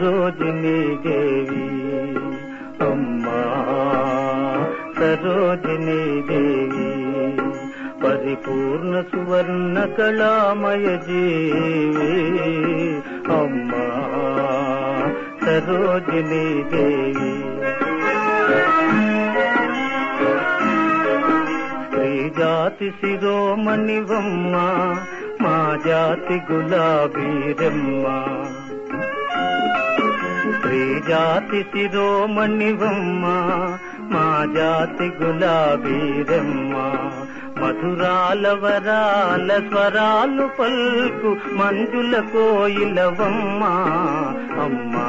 సరోజిని దేవి అమ్మా సరోజిని దేవి పరిపూర్ణ సువర్ణ కళామయ జీవి అమ్మా సరోజిని దేవి స్త్రీ జాతి శిరోమణివమ్మ మా జాతి గులాబీరమ్మ స్త్రీ జాతి శిరోమణివమ్మ మా జాతి గులాబీరమ్మ మధురాల వరాల స్వరాలు పల్కు మంజుల కోయిలవమ్మ అమ్మా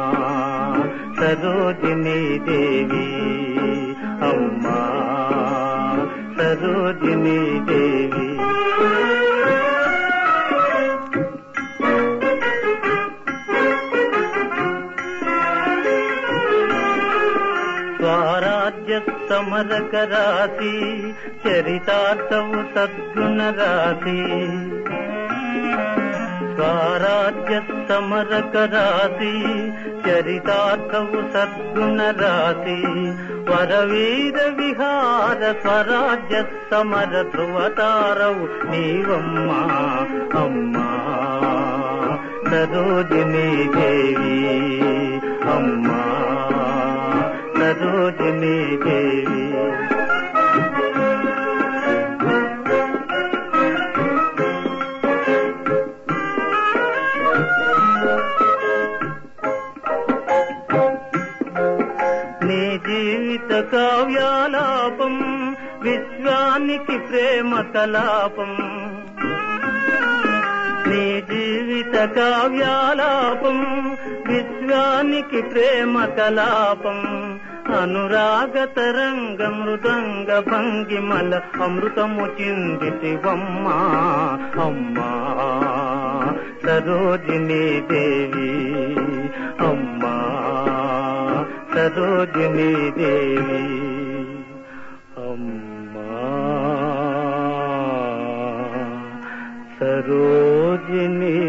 సరోజిని దేవి అమ్మా సరోజిని దేవి స్వరాజ్య సమరక రాశి చరితార్థవు సద్గుణ రాశి స్వరాజ్య సమరక రాశి చరితార్థవు సద్గుణ రాశి వరవీర విహార స్వరాజ్య సమర ధ్రువతారవు నీవమ్మా అమ్మా సరోజిని దేవి అమ్మా సరోజిని దేవి నీ జీవిత కావ్యాలాపం విశ్వానికి ప్రేమ కలాపం నీ జీవిత కావ్యాలాపం విశ్వానికి ప్రేమ కలాపం అనురాగ తరంగ మృదంగ భంగిమల అమృతము చిందితివమ్మా అమ్మా సరోజిని దేవి అమ్మా సరోజిని దేవి అమ్మా సరోజిని